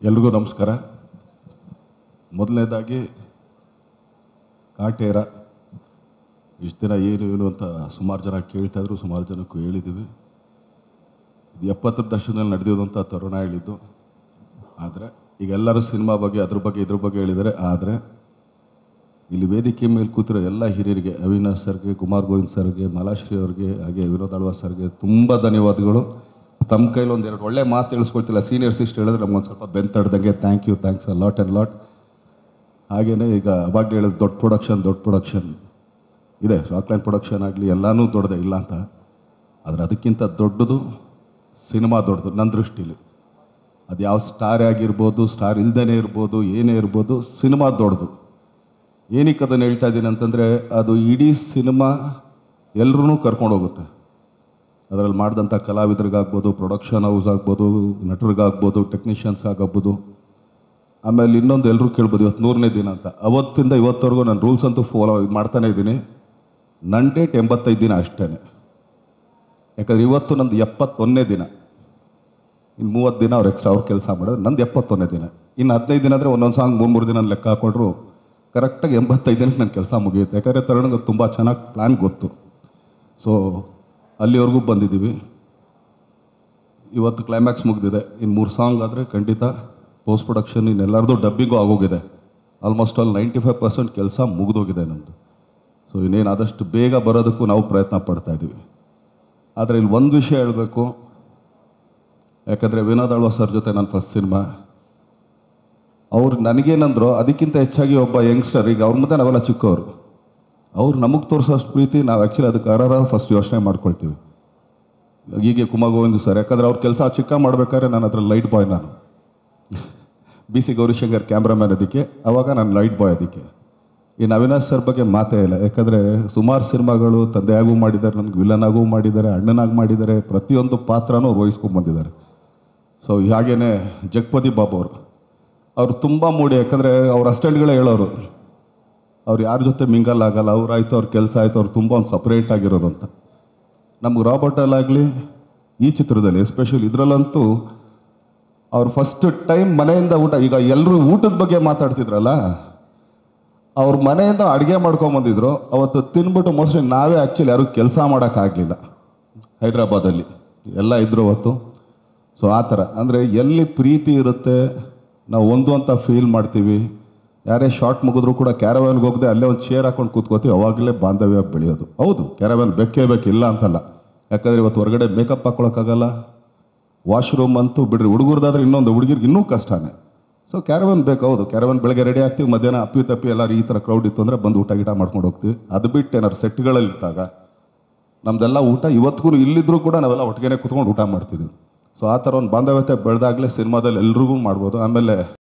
ಎಲ್ರಿಗೂ ನಮಸ್ಕಾರ ಮೊದಲನೇದಾಗಿ ಕಾಟೇರ ಇಷ್ಟು ದಿನ ಏನು ಏನು ಅಂತ ಸುಮಾರು ಜನ ಕೇಳ್ತಾ ಇದ್ರು ಸುಮಾರು ಜನಕ್ಕೂ ಹೇಳಿದ್ದೀವಿ ಇದು ಎಪ್ಪತ್ತರ ದಶಕದಲ್ಲಿ ನಡೆದಿದ್ದು ಅಂತ ತರುಣ ಹೇಳಿದ್ದು ಆದರೆ ಈಗ ಎಲ್ಲರೂ ಸಿನಿಮಾ ಬಗ್ಗೆ ಅದ್ರ ಬಗ್ಗೆ ಇದ್ರ ಬಗ್ಗೆ ಹೇಳಿದ್ದಾರೆ ಆದರೆ ಇಲ್ಲಿ ವೇದಿಕೆ ಮೇಲೆ ಕೂತಿರೋ ಎಲ್ಲ ಹಿರಿಯರಿಗೆ ಅವಿನಾಶ್ ಸರ್ಗೆ ಕುಮಾರ್ ಗೋವಿಂದ್ ಸರ್ಗೆ ಮಾಲಾಶ್ರೀ ಅವ್ರಿಗೆ ಹಾಗೆ ವಿನೋದ್ ಆಳ್ವಾ ಸರ್ಗೆ ತುಂಬ ಧನ್ಯವಾದಗಳು ತಮ್ಮ ಕೈಲಿ ಒಂದು ಎರಡು ಒಳ್ಳೆ ಮಾತು ತಿಳಿಸ್ಕೊಳ್ತಿಲ್ಲ ಸೀನಿಯರ್ಸ್ ಇಷ್ಟು ಹೇಳಿದ್ರೆ ನಮ್ಗೊಂದು ಸ್ವಲ್ಪ ಬೆಂತಡ್ದಂಗೆ thank you thanks a lot and lot ಹಾಗೆಯೇ ಈಗ ಅವಾಗಲೇ ಹೇಳಿದ ದೊಡ್ಡ ಪ್ರೊಡಕ್ಷನ್ ದೊಡ್ಡ ಪ್ರೊಡಕ್ಷನ್ ಇದೆ ರಾಕ್ಲೈನ್ ಪ್ರೊಡಕ್ಷನ್ ಆಗಲಿ ಎಲ್ಲನೂ ದೊಡ್ಡದೇ ಇಲ್ಲ ಅಂತ ಆದರೆ ಅದಕ್ಕಿಂತ ದೊಡ್ಡದು ಸಿನಿಮಾ ದೊಡ್ಡದು ನನ್ನ ದೃಷ್ಟಿಲಿ ಅದು ಯಾವ ಸ್ಟಾರ್ ಆಗಿರ್ಬೋದು ಸ್ಟಾರ್ ಇಲ್ದೇ ಇರ್ಬೋದು ಏನೇ ಇರ್ಬೋದು ಸಿನಿಮಾ ದೊಡ್ಡದು ಏನಕ್ಕೆ ಅದನ್ನು ಹೇಳ್ತಾ ಇದ್ದೀನಿ ಅಂತಂದರೆ ಅದು ಇಡೀ ಸಿನಿಮಾ ಎಲ್ಲರೂ ಕರ್ಕೊಂಡು ಹೋಗುತ್ತೆ ಅದರಲ್ಲಿ ಮಾಡಿದಂಥ ಕಲಾವಿದರಿಗಾಗ್ಬೋದು ಪ್ರೊಡಕ್ಷನ್ ಹೌಸ್ ಆಗ್ಬೋದು ನಟರಿಗಾಗ್ಬೋದು ಟೆಕ್ನಿಷಿಯನ್ಸ್ ಆಗ್ಬೋದು ಆಮೇಲೆ ಇನ್ನೊಂದು ಎಲ್ಲರೂ ಕೇಳ್ಬೋದು ಇವತ್ತು ನೂರನೇ ದಿನ ಅಂತ ಅವತ್ತಿಂದ ಇವತ್ತವರೆಗೂ ನಾನು ರೂಲ್ಸ್ ಅಂತೂ ಫಾಲೋ ಇದು ಮಾಡ್ತಾನೆ ಇದ್ದೀನಿ ನನ್ನ ಡೇಟ್ ಎಂಬತ್ತೈದು ದಿನ ಅಷ್ಟೇ ಯಾಕಂದ್ರೆ ಇವತ್ತು ನಂದು ಎಪ್ಪತ್ತೊಂದನೇ ದಿನ ಇನ್ನು ಮೂವತ್ತು ದಿನ ಅವ್ರು ಎಕ್ಸ್ಟ್ರಾ ಅವ್ರು ಕೆಲಸ ಮಾಡೋದು ನಂದು ಎಪ್ಪತ್ತೊಂದನೇ ದಿನ ಇನ್ನು ಹದಿನೈದು ದಿನ ಅಂದರೆ ಒಂದೊಂದು ಸಾಂಗ್ ಮೂರು ಮೂರು ದಿನ ಲೆಕ್ಕ ಹಾಕೊಂಡ್ರು ಕರೆಕ್ಟಾಗಿ ಎಂಬತ್ತೈದು ದಿನಕ್ಕೆ ನನ್ನ ಕೆಲಸ ಮುಗಿಯುತ್ತೆ ಯಾಕಂದರೆ ತರುಣ್ಗೆ ತುಂಬ ಚೆನ್ನಾಗಿ ಪ್ಲ್ಯಾನ್ ಗೊತ್ತು ಸೊ ಅಲ್ಲಿವರೆಗೂ ಬಂದಿದ್ದೀವಿ ಇವತ್ತು ಕ್ಲೈಮ್ಯಾಕ್ಸ್ ಮುಗಿದಿದೆ ಇನ್ನು ಮೂರು ಸಾಂಗ್ ಆದರೆ ಖಂಡಿತ ಪೋಸ್ಟ್ ಪ್ರೊಡಕ್ಷನ್ ಇನ್ನೆಲ್ಲರದು ಡಬ್ಬಿಂಗು ಆಗೋಗಿದೆ almost all ninety five percent ಕೆಲಸ ಮುಗಿದೋಗಿದೆ ನಮ್ಮದು ಸೊ ಇನ್ನೇನು ಆದಷ್ಟು ಬೇಗ ಬರೋದಕ್ಕೂ ನಾವು ಪ್ರಯತ್ನ ಪಡ್ತಾ ಇದ್ದೀವಿ ಆದರೆ ಇಲ್ಲಿ ಒಂದು ವಿಷಯ ಹೇಳಬೇಕು ಯಾಕಂದರೆ ವಿನೋದ್ ಆಳ್ವಾ ಸರ್ ಜೊತೆ ನನ್ನ ಫಸ್ಟ್ ಸಿನಿಮಾ ಅವ್ರು ನನಗೇನಂದ್ರು ಅದಕ್ಕಿಂತ ಹೆಚ್ಚಾಗಿ ಒಬ್ಬ ಯಂಗ್ಸ್ಟರ್ ಈಗ ಅವ್ರ ಮುಂದೆ ನಾವೆಲ್ಲ ಚಿಕ್ಕವರು ಅವ್ರು ನಮಗೆ ತೋರಿಸೋಷ್ಟು ಪ್ರೀತಿ ನಾವು ಆ್ಯಕ್ಚುಲಿ ಅದಕ್ಕೆ ಅರ್ಹರ ಫಸ್ಟ್ ಯೋಚನೆ ಮಾಡ್ಕೊಳ್ತೀವಿ ಹೀಗೆ ಕುಮಾರ್ ಗೋವಿಂದ್ ಸರ್ ಯಾಕಂದ್ರೆ ಅವ್ರ ಕೆಲಸ ಚಿಕ್ಕ ಮಾಡ್ಬೇಕಾದ್ರೆ ನಾನು ಅದ್ರಲ್ಲಿ ಲೈಟ್ ಬಾಯ್ ನಾನು ಬಿ ಸಿ ಗೌರಿಶಂಕರ್ ಕ್ಯಾಮ್ರಾಮ್ಯಾನ್ ಅದಕ್ಕೆ ಅವಾಗ ನಾನು ಲೈಟ್ ಬಾಯ್ ಅದಕ್ಕೆ ಇನ್ನು ಅವಿನಾಶ್ ಸರ್ ಬಗ್ಗೆ ಮಾತೇ ಇಲ್ಲ ಯಾಕಂದರೆ ಸುಮಾರು ಸಿನಿಮಾಗಳು ತಂದೆಯಾಗೂ ಮಾಡಿದ್ದಾರೆ ನನಗೆ ವಿಲನ್ ಆಗೂ ಮಾಡಿದ್ದಾರೆ ಅಣ್ಣನಾಗಿ ಮಾಡಿದ್ದಾರೆ ಪ್ರತಿಯೊಂದು ಪಾತ್ರನೂ ಅವ್ರು ವಹಿಸ್ಕೊಂಡ್ ಬಂದಿದ್ದಾರೆ ಸೊ ಹಾಗೇನೆ ಜಗಪತಿ ಬಾಬು ಅವರು ಅವ್ರು ತುಂಬ ಮೂಡಿ ಯಾಕಂದರೆ ಅವ್ರ ಅಸ್ಟೆಂಟ್ಗಳೇ ಹೇಳೋರು ಅವ್ರು ಯಾರ ಜೊತೆ ಮಿಂಗಲ್ ಆಗಲ್ಲ ಅವ್ರಾಯ್ತು ಅವ್ರ ಕೆಲಸ ಆಯ್ತು ಅವ್ರು ತುಂಬ ಒಂದು ಸಪ್ರೇಟ್ ಆಗಿರೋರು ಅಂತ ನಮ್ಗೆ ರಾಬರ್ಟಲ್ಲಾಗಲಿ ಈ ಚಿತ್ರದಲ್ಲಿ ಎಸ್ಪೆಷಲಿ ಇದರಲ್ಲಂತೂ ಅವ್ರು ಫಸ್ಟ್ ಟೈಮ್ ಮನೆಯಿಂದ ಊಟ ಈಗ ಎಲ್ಲರೂ ಊಟದ ಬಗ್ಗೆ ಮಾತಾಡ್ತಿದ್ರಲ್ಲ ಅವ್ರ ಮನೆಯಿಂದ ಅಡುಗೆ ಮಾಡ್ಕೊಂಬಂದಿದ್ರು ಅವತ್ತು ತಿನ್ಬಿಟ್ಟು ಮೋಸ್ಟ್ಲಿ ನಾವೇ ಆ್ಯಕ್ಚುಲಿ ಯಾರು ಕೆಲಸ ಮಾಡೋಕ್ಕಾಗಲಿಲ್ಲ ಹೈದ್ರಾಬಾದಲ್ಲಿ ಎಲ್ಲ ಇದ್ರು ಅವತ್ತು ಸೊ ಆ ಥರ ಅಂದರೆ ಎಲ್ಲಿ ಪ್ರೀತಿ ಇರುತ್ತೆ ನಾವು ಒಂದು ಅಂತ ಫೀಲ್ ಮಾಡ್ತೀವಿ ಯಾರೇ ಶಾರ್ಟ್ ಮುಗಿದ್ರು ಕೂಡ ಕ್ಯಾರವ್ಯಾನ್ಗೆ ಹೋಗದೆ ಅಲ್ಲೇ ಒಂದು ಚೇರ್ ಹಾಕೊಂಡು ಕೂತ್ಕೋತೀವಿ ಅವಾಗಲೇ ಬಾಂಧವ್ಯ ಬೆಳೆಯೋದು ಹೌದು ಕ್ಯಾರವ್ಯಾನ್ ಬೇಕೇ ಬೇಕು ಇಲ್ಲ ಅಂತಲ್ಲ ಯಾಕಂದರೆ ಇವತ್ತು ಹೊರಗಡೆ ಮೇಕಪ್ ಹಾಕ್ಕೊಳಕ್ಕಾಗಲ್ಲ ವಾಶ್ರೂಮ್ ಅಂತೂ ಬಿಡ್ರಿ ಹುಡುಗರ್ದಾದ್ರೆ ಇನ್ನೊಂದು ಹುಡುಗಿರ್ಗೆ ಇನ್ನೂ ಕಷ್ಟನೇ ಸೊ ಕ್ಯಾರವನ್ ಬೇಕು ಹೌದು ಕ್ಯಾರವನ್ ಬೆಳಗ್ಗೆ ರೆಡಿ ಆಗ್ತೀವಿ ಮಧ್ಯಾಹ್ನ ಅಪ್ಪಿ ತಪ್ಪಿ ಎಲ್ಲರೂ ಈ ಥರ ಕ್ರೌಡ್ ಇತ್ತು ಅಂದರೆ ಬಂದು ಊಟ ಗೀಟ ಮಾಡ್ಕೊಂಡು ಹೋಗ್ತೀವಿ ಅದು ಬಿಟ್ಟು ಏನಾರು ಸೆಟ್ಗಳಲ್ಲಿ ಇದ್ದಾಗ ನಮ್ದೆಲ್ಲ ಊಟ ಇವತ್ತಿಗೂ ಇಲ್ಲಿದ್ರೂ ಕೂಡ ನಾವೆಲ್ಲ ಒಟ್ಟಿಗೆ ಕುತ್ಕೊಂಡು ಊಟ ಮಾಡ್ತಿದ್ವಿ ಸೊ ಆ ಥರ ಒಂದು ಬಾಂಧವ್ಯತೆ ಬೆಳೆದಾಗಲೇ ಸಿನಿಮಾದಲ್ಲಿ ಎಲ್ರಿಗೂ ಮಾಡ್ಬೋದು ಆಮೇಲೆ